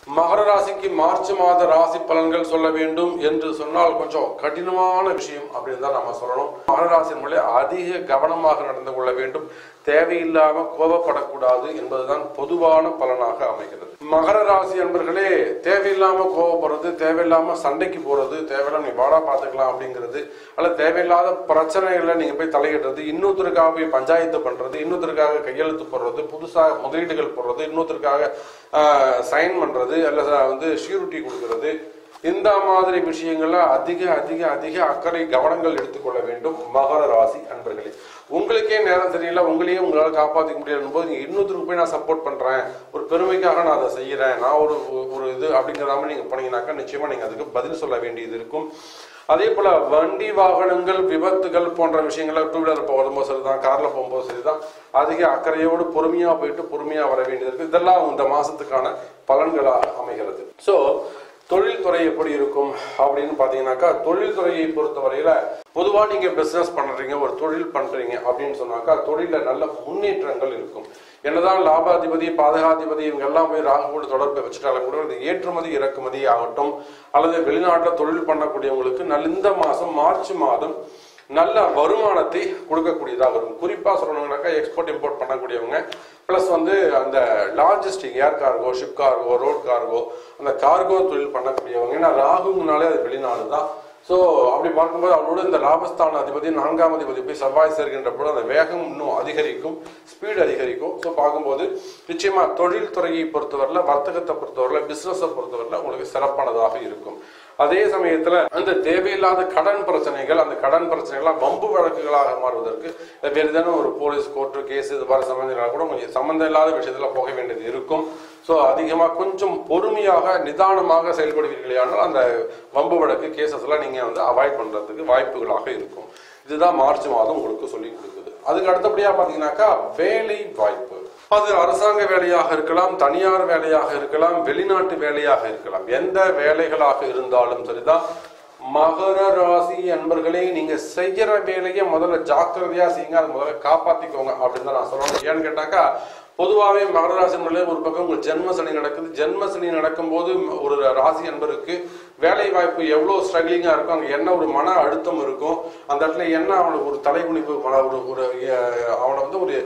மகர ராசிக்கு மார்ச் மாத ராசி பலன்கள் சொல்ல வேண்டும் என்று சொன்னால் கொஞ்சம் கடினமான விஷயம் அப்படின்னு தான் நம்ம சொல்லணும் மகர ராசி என்பதை அதிக கவனமாக நடந்து கொள்ள வேண்டும் தேவையில்லாம கோபப்படக்கூடாது என்பதுதான் பொதுவான பலனாக அமைகிறது மகர ராசி என்பர்களே தேவையில்லாம கோபப்படுறது தேவையில்லாம சண்டைக்கு போறது தேவையில்லாம நீ வாடா பாத்துக்கலாம் அப்படிங்கிறது அல்ல தேவையில்லாத பிரச்சனைகளை நீங்க போய் தலையிடுறது இன்னொருத்தருக்காக போய் பஞ்சாயத்து பண்றது இன்னொருத்தருக்காக கையெழுத்து போடுறது புதுசாக முதலீடுகள் போடுறது இன்னொருத்தருக்காக சைன் பண்றது அல்ல வந்து ஷூரிட்டி கொடுக்கறது இந்த மாதிரி விஷயங்கள்ல அதிக அதிக அதிக அக்கறை கவனங்கள் எடுத்துக்கொள்ள வேண்டும் மகர ராசி அன்பர்களே உங்களுக்கே நேரம் தெரியல உங்களையே உங்களால காப்பாற்றிக்க முடியாது போது நீங்க இன்னொருத்தருக்கு போய் நான் சப்போர்ட் பண்றேன் ஒரு பெருமைக்காக நான் அதை செய்யறேன் நான் ஒரு ஒரு இது அப்படிங்கிற மாதிரி நீங்க போனீங்கன்னாக்கா நிச்சயமா நீங்க அதுக்கு பதில் சொல்ல வேண்டியது இருக்கும் அதே போல வண்டி வாகனங்கள் விபத்துகள் போன்ற விஷயங்கள டூ வீலர் போகும்போது சரிதான் கார்ல போகும்போது சரிதான் அதிக அக்கறையோடு பொறுமையா போயிட்டு பொறுமையா வர வேண்டியது இருக்கு இதெல்லாம் இந்த மாசத்துக்கான பலன்களாக அமைகிறது சோ தொழில்துறை எப்படி இருக்கும் அப்படின்னு பாத்தீங்கன்னாக்கா தொழில்துறையை பொறுத்தவரையில பொதுவா நீங்க பிசினஸ் பண்றீங்க ஒரு தொழில் பண்றீங்க அப்படின்னு சொன்னாக்கா தொழில நல்ல முன்னேற்றங்கள் இருக்கும் என்னதான் லாபாதிபதி பாதகாதிபதி இவங்க எல்லாம் போய் ராகுவோடு தொடர்பை வச்சுட்டாலும் கூட இது ஏற்றுமதி இறக்குமதி ஆகட்டும் அல்லது வெளிநாட்டில் தொழில் பண்ணக்கூடியவங்களுக்கு நல்ல இந்த மாசம் மார்ச் மாதம் நல்ல வருமானத்தை கொடுக்கக்கூடியதாக இருக்கும் குறிப்பா சொல்லணும்னாக்கா எக்ஸ்போர்ட் இம்போர்ட் பண்ணக்கூடியவங்க ப்ளஸ் வந்து அந்த logistic air cargo ship cargo road cargo அந்த கார்கோ தொழில் பண்ணக்கூடியவங்க ஏன்னா ராகுங்கனாலே அது வெளிநாடு தான் ஸோ அப்படி பார்க்கும்போது அவரோட இந்த லாபஸ்தான அதிபதி நான்காம் அதிபதி போய் செவ்வாய் சேர்க்கின்ற போது அந்த வேகம் இன்னும் அதிகரிக்கும் ஸ்பீடு அதிகரிக்கும் ஸோ பார்க்கும்போது நிச்சயமா தொழில் துறையை பொறுத்தவரையில் வர்த்தகத்தை பொறுத்தவரையில் பிசினஸை பொறுத்தவரையில் உங்களுக்கு சிறப்பானதாக இருக்கும் அதே சமயத்துல அந்த தேவையில்லாத கடன் பிரச்சனைகள் அந்த கடன் பிரச்சனைகள்லாம் வம்பு வழக்குகளாக மாறுவதற்கு வேறு ஏதேனும் ஒரு போலீஸ் கோர்ட்டு கேஸ் இது மாதிரி சம்பந்தங்களாக கூட கொஞ்சம் சம்பந்தம் இல்லாத விஷயத்துல போக வேண்டியது இருக்கும் ஸோ அதிகமாக கொஞ்சம் பொறுமையாக நிதானமாக செயல்படுவீர்களே ஆனால் அந்த வம்பு வழக்கு கேசஸ் எல்லாம் நீங்க வந்து அவாய்ட் பண்றதுக்கு வாய்ப்புகளாக இருக்கும் இதுதான் மார்ச் மாதம் உங்களுக்கு சொல்லி கொடுக்குது அதுக்கு அடுத்தபடியா பாத்தீங்கன்னாக்கா வேலை வாய்ப்பு அது அரசாங்க வேலையாக இருக்கலாம் தனியார் வேலையாக இருக்கலாம் வெளிநாட்டு வேலையாக இருக்கலாம் எந்த வேலைகளாக இருந்தாலும் சரிதான் மகர ராசி அன்பர்களே நீங்க செய்யற வேலையை முதல்ல ஜாக்கிரதையா செய்யுங்க அதை முதல்ல காப்பாத்திக்கோங்க அப்படின்னு தான் நான் சொல்லணும் ஏன்னு கேட்டாக்கா பொதுவாகவே மகர ராசி என்பதிலே ஒரு பக்கம் உங்களுக்கு ஜென்ம சனி நடக்குது ஜென்ம சனி நடக்கும்போது ஒரு ராசி என்பருக்கு வேலை வாய்ப்பு எவ்வளோ ஸ்ட்ரகிளிங்காக இருக்கும் அங்கே என்ன ஒரு மன அழுத்தம் இருக்கும் அந்த இடத்துல என்ன அவனுக்கு ஒரு தலைகுனிப்பு மன ஒரு ஒரு அஹ், அவனை வந்து ஒரு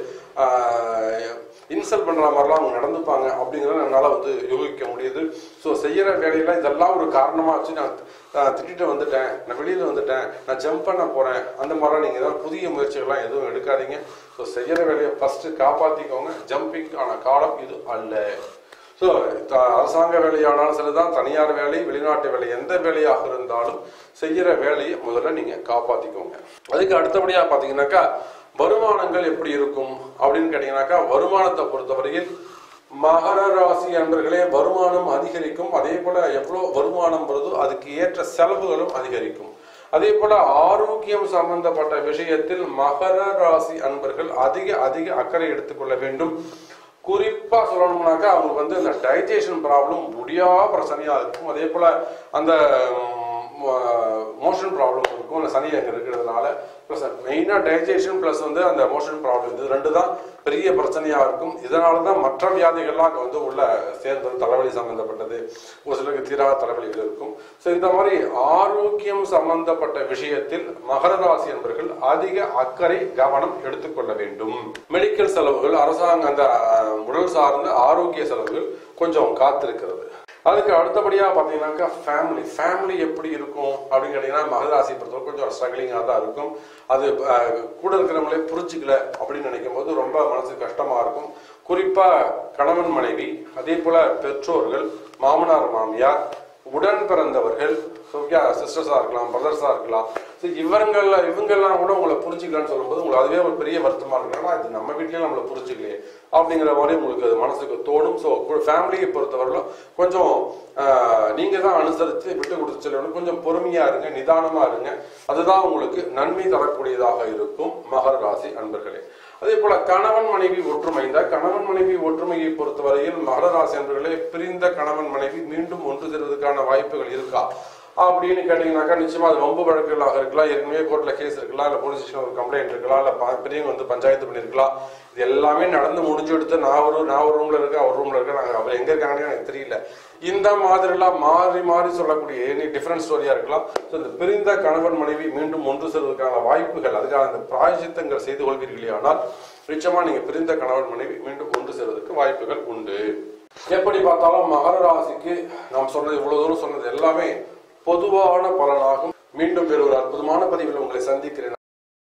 இன்சல்ட் பண்ற மாதிரிலாம் அவங்க நடந்துப்பாங்க அப்படிங்கிறத என்னால் வந்து யோகிக்க முடியுது ஸோ செய்யற வேலையில இதெல்லாம் ஒரு காரணமா வச்சு நான் அஹ், திட்டிட்டு வந்துட்டேன் நான் வெளியில வந்துட்டேன் நான் ஜம்ப் பண்ண போறேன் அந்த மாதிரிலாம் நீங்க ஏதாவது புதிய முயற்சிகள்லாம் எதுவும் எடுக்காதீங்க ஸோ செய்யற வேலையை ஃபர்ஸ்ட் காப்பாத்திக்கோங்க ஜம்பிங் ஆன காலம் இது அல்ல ஸோ அரசாங்க வேலையானாலும் சரிதான் தனியார் வேலை வெளிநாட்டு வேலை எந்த வேலையாக இருந்தாலும் செய்யற வேலையை முதல்ல நீங்க காப்பாத்திக்கோங்க அதுக்கு அடுத்தபடியா பாத்தீங்கன்னாக்கா வருமானங்கள் எப்படி இருக்கும் அப்படின்னு கேட்டீங்கன்னாக்கா வருமானத்தை பொறுத்தவரையில் மகர ராசி அன்பர்களே வருமானம் அதிகரிக்கும் அதே போல எவ்வளவு வருமானம் வருதோ அதுக்கு ஏற்ற செலவுகளும் அதிகரிக்கும் அதே போல ஆரோக்கியம் சம்பந்தப்பட்ட விஷயத்தில் மகர ராசி அன்பர்கள் அதிக அதிக அக்கறை எடுத்துக்கொள்ள வேண்டும் குறிப்பா சொல்லணும்னாக்கா அவங்களுக்கு வந்து இந்த டைஜஷன் ப்ராப்ளம் முடியா பிரச்சனையா இருக்கும் அதே போல அந்த மோஷன் ப்ராப்ளம் இருக்கும் அந்த சனி அங்கே இருக்கிறதுனால ப்ளஸ் மெயினாக டைஜஷன் ப்ளஸ் வந்து அந்த மோஷன் ப்ராப்ளம் இது ரெண்டு தான் பெரிய பிரச்சனையாக இருக்கும் இதனால தான் மற்ற வியாதிகள்லாம் அங்கே வந்து உள்ள சேர்ந்தது தலைவலி சம்மந்தப்பட்டது ஒரு சிலருக்கு தீராத தலைவலிகள் இருக்கும் ஸோ இந்த மாதிரி ஆரோக்கியம் சம்பந்தப்பட்ட விஷயத்தில் மகர ராசி என்பவர்கள் அதிக அக்கறை கவனம் எடுத்துக்கொள்ள வேண்டும் மெடிக்கல் செலவுகள் அரசாங்க அந்த அஹ், உடல் சார்ந்த ஆரோக்கிய செலவுகள் கொஞ்சம் காத்திருக்கிறது அதுக்கு அடுத்தபடியா பாத்தீங்கன்னாக்கா ஃபேமிலி ஃபேமிலி எப்படி இருக்கும் அப்படின்னு கேட்டீங்கன்னா மகராசி பொறுத்தவரை கொஞ்சம் ஸ்ட்ரகிளிங்காக தான் இருக்கும் அது அஹ், கூட இருக்கிறவங்களே புரிஞ்சுக்கல அப்படின்னு நினைக்கும் போது ரொம்ப மனசு கஷ்டமா இருக்கும் குறிப்பா கணவன் மனைவி அதே போல பெற்றோர்கள் மாமனார் மாமியார் உடன் பிறந்தவர்கள் சிஸ்டர்ஸா இருக்கலாம் பிரதர்ஸா இருக்கலாம் ஸோ இவங்கள இவங்கெல்லாம் கூட உங்களை புரிஞ்சுக்கலான்னு சொல்லும்போது உங்களுக்கு அதுவே ஒரு பெரிய வருத்தமா இருக்குன்னா இது நம்ம வீட்லயே நம்மளை புரிஞ்சுக்கலையே அப்படிங்கிற மாதிரி உங்களுக்கு அது மனசுக்கு தோணும் ஸோ ஃபேமிலியை பொறுத்தவரையிலும் கொஞ்சம் ஆஹ், நீங்க தான் அனுசரித்து விட்டு கொடுத்து செல்லணும் கொஞ்சம் பொறுமையா இருங்க நிதானமா இருங்க அதுதான் உங்களுக்கு நன்மை தரக்கூடியதாக இருக்கும் மகர ராசி அன்பர்களே அதே போல கணவன் மனைவி ஒற்றுமை இந்த கணவன் மனைவி ஒற்றுமையை பொறுத்தவரையில் மகர ராசி அன்பர்களே பிரிந்த கணவன் மனைவி மீண்டும் ஒன்று சேர்வதற்கான வாய்ப்புகள் இருக்கா அப்படின்னு கேட்டீங்கன்னாக்கா நிச்சயமா அது வம்பு வழக்குகளாக இருக்கலாம் ஏற்கனவே கோர்ட்ல கேஸ் இருக்கலாம் இல்ல போலீஸ் ஸ்டேஷன் ஒரு கம்ப்ளைண்ட் இருக்கலாம் இல்ல பா- பெரியவங்க வந்து பஞ்சாயத்து பண்ணிருக்கலாம் இது எல்லாமே நடந்து முடிஞ்சு எடுத்து நான் ஒரு நான் ஒரு ரூம்ல இருக்கேன் அவர் ரூம்ல இருக்கேன் நாங்க அவர் எங்க இருக்காங்கன்னு எனக்கு தெரியல இந்த மாதிரி எல்லாம் மாறி மாறி சொல்லக்கூடிய எனி டிஃபரன்ஸ் ஸ்டோரியா இருக்கலாம் ஸோ இந்த பிரிந்த கணவன் மனைவி மீண்டும் ஒன்று சேர்வதற்கான வாய்ப்புகள் அதுக்கான அந்த பிராயசித்தங்கள் செய்து கொள்வீர்களே ஆனால் நிச்சயமா நீங்க பிரிந்த கணவன் மனைவி மீண்டும் ஒன்று சேர்வதற்கு வாய்ப்புகள் உண்டு எப்படி பார்த்தாலும் மகர ராசிக்கு நாம் சொன்னது இவ்வளவு தூரம் சொன்னது எல்லாமே பொதுவான பலனாகும் மீண்டும் வேறு ஒரு அற்புதமான பதிவில் உங்களை சந்திக்கிறேன்